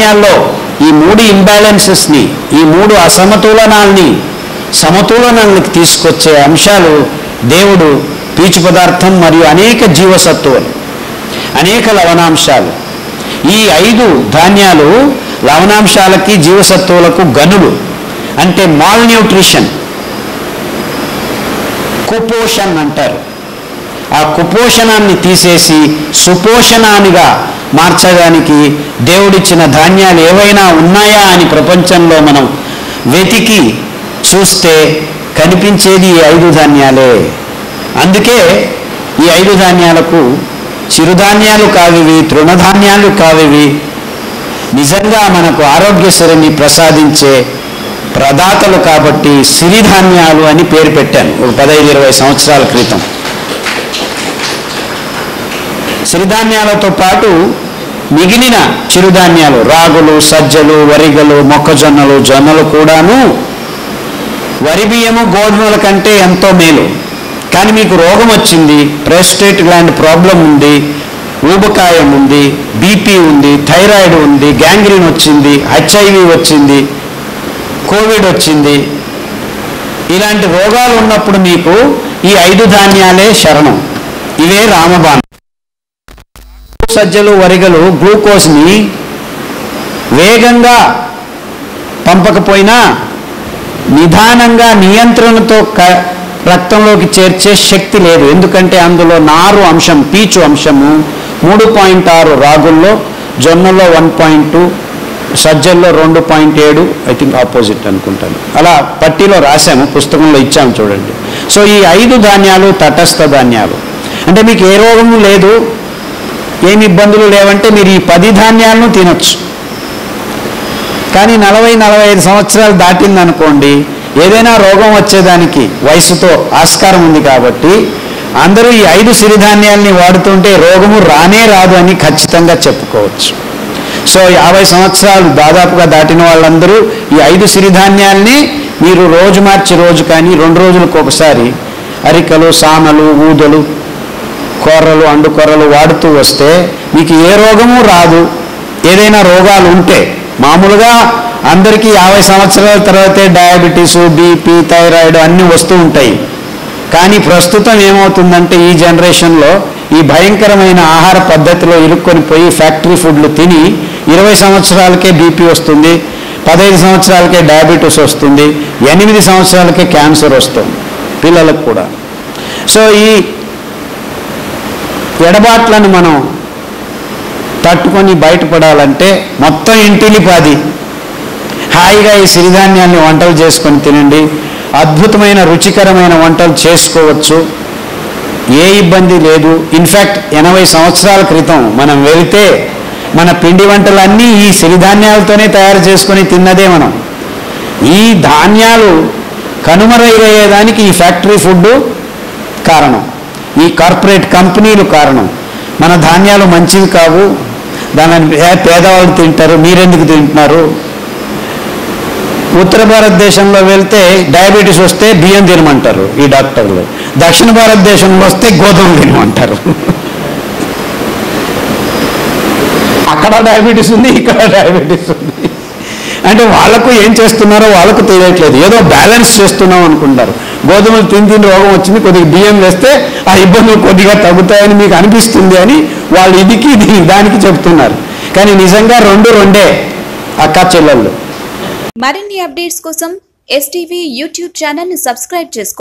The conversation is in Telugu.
ధాన్యాల్లో ఈ మూడు ఇంబ్యాలెన్సెస్ని ఈ మూడు అసమతులనాల్ని సమతులనానికి తీసుకొచ్చే అంశాలు దేవుడు పీచు పదార్థం మరియు అనేక జీవసత్తువులు అనేక లవణాంశాలు ఈ ఐదు ధాన్యాలు లవణాంశాలకి జీవసత్తువులకు గనులు అంటే మాల్ న్యూట్రిషన్ కుపోషణ్ అంటారు ఆ కుపోషణాన్ని తీసేసి సుపోషణానిగా మార్చడానికి దేవుడిచ్చిన ధాన్యాలు ఏవైనా ఉన్నాయా అని ప్రపంచంలో మనం వెతికి చూస్తే కనిపించేది ఈ ఐదు ధాన్యాలే అందుకే ఈ ఐదు ధాన్యాలకు చిరుధాన్యాలు కావివి తృణధాన్యాలు కావివి నిజంగా మనకు ఆరోగ్యశ్రీని ప్రసాదించే ప్రదాతలు కాబట్టి సిరిధాన్యాలు అని పేరు పెట్టాను ఒక పదహైదు ఇరవై సంవత్సరాల క్రితం సిరిధాన్యాలతో పాటు మిగిలిన చిరుధాన్యాలు రాగులు సజ్జలు వరిగలు మొక్కజొన్నలు జొన్నలు కూడాను వరి బియ్యము గోధుమల కంటే ఎంతో మేలు కానీ మీకు రోగం వచ్చింది ప్రెస్టేట్ లాంటి ప్రాబ్లం ఉంది ఊబకాయం ఉంది బీపీ ఉంది థైరాయిడ్ ఉంది గ్యాంగ్రీన్ వచ్చింది హెచ్ఐవి వచ్చింది కోవిడ్ వచ్చింది ఇలాంటి రోగాలు ఉన్నప్పుడు మీకు ఈ ఐదు ధాన్యాలే శరణం ఇవే రామబాణం సజ్జలు వరిగలు గ్లూకోజ్ని వేగంగా పంపకపోయినా నిదానంగా నియంత్రణతో క రక్తంలోకి చేర్చే శక్తి లేదు ఎందుకంటే అందులో నారు అంశం పీచు అంశము మూడు పాయింట్ ఆరు రాగుల్లో జొన్నలో వన్ పాయింట్ టూ సజ్జల్లో రెండు పాయింట్ ఏడు ఐ థింక్ ఆపోజిట్ అనుకుంటాను అలా పట్టీలో రాశాము పుస్తకంలో ఇచ్చాము చూడండి సో ఈ ఐదు ధాన్యాలు తటస్థ ధాన్యాలు అంటే మీకు ఏ రోగము లేదు ఏమి ఇబ్బందులు లేవంటే మీరు ఈ పది ధాన్యాలను తినొచ్చు కానీ నలభై నలభై ఐదు సంవత్సరాలు దాటిందనుకోండి ఏదైనా రోగం వచ్చేదానికి వయసుతో ఆస్కారం ఉంది కాబట్టి అందరూ ఈ ఐదు సిరిధాన్యాల్ని వాడుతుంటే రోగము రానే రాదు అని ఖచ్చితంగా చెప్పుకోవచ్చు సో యాభై సంవత్సరాలు దాదాపుగా దాటిన వాళ్ళందరూ ఈ ఐదు సిరిధాన్యాల్ని మీరు రోజు మార్చి రోజు కానీ రెండు రోజులకు ఒకసారి అరికలు సామలు ఊదలు కొర్రలు అండు కొర్రలు వాడుతూ వస్తే మీకు ఏ రోగము రాదు ఏదైనా రోగాలు ఉంటే మామూలుగా అందరికీ యాభై సంవత్సరాల తర్వాతే డయాబెటీస్ బీపీ థైరాయిడ్ అన్నీ వస్తూ ఉంటాయి కానీ ప్రస్తుతం ఏమవుతుందంటే ఈ జనరేషన్లో ఈ భయంకరమైన ఆహార పద్ధతిలో ఇరుక్కొని పోయి ఫ్యాక్టరీ ఫుడ్లు తిని ఇరవై సంవత్సరాలకే బీపీ వస్తుంది పదహైదు సంవత్సరాలకే డయాబెటీస్ వస్తుంది ఎనిమిది సంవత్సరాలకే క్యాన్సర్ వస్తుంది పిల్లలకు కూడా సో ఈ ఎడబాట్లను మనం తట్టుకొని బయటపడాలంటే మొత్తం ఇంటిలిపాది హాయిగా ఈ సిరిధాన్యాన్ని వంటలు చేసుకొని తినండి అద్భుతమైన రుచికరమైన వంటలు చేసుకోవచ్చు ఏ ఇబ్బంది లేదు ఇన్ఫ్యాక్ట్ ఎనభై సంవత్సరాల క్రితం మనం వెళితే మన పిండి వంటలన్నీ ఈ సిరిధాన్యాలతోనే తయారు చేసుకొని తిన్నదే మనం ఈ ధాన్యాలు కనుమరయ్యేదానికి ఈ ఫ్యాక్టరీ ఫుడ్ కారణం ఈ కార్పొరేట్ కంపెనీలు కారణం మన ధాన్యాలు మంచివి కావు దానిని పే- పేదవాళ్ళు తింటారు మీరెందుకు తింటున్నారు ఉత్తర భారతదేశంలో వెళ్తే డయాబెటీస్ వస్తే బియ్యం తినమంటారు ఈ డాక్టర్లు దక్షిణ భారతదేశంలో వస్తే గోధుమ తినమంటారు అక్కడ డయాబెటీస్ ఉంది ఇక్కడ డయాబెటీస్ ఉంది అంటే వాళ్ళకు ఏం చేస్తున్నారో వాళ్ళకు తెలియట్లేదు ఏదో బ్యాలెన్స్ చేస్తున్నాం అనుకుంటారు గోధుమలు తిని తిని రోగం వచ్చింది కొద్దిగా బియ్యం వేస్తే ఆ ఇబ్బందులు కొద్దిగా తగ్గుతాయని మీకు అనిపిస్తుంది అని వాళ్ళు ఇదికి ఇది దానికి చెప్తున్నారు కానీ నిజంగా రెండు రెండే అక్క చెల్లెళ్ళు మరిన్ని అప్డేట్స్ కోసం ఎస్టీవీ యూట్యూబ్ ఛానల్ని సబ్స్క్రైబ్ చేసుకోండి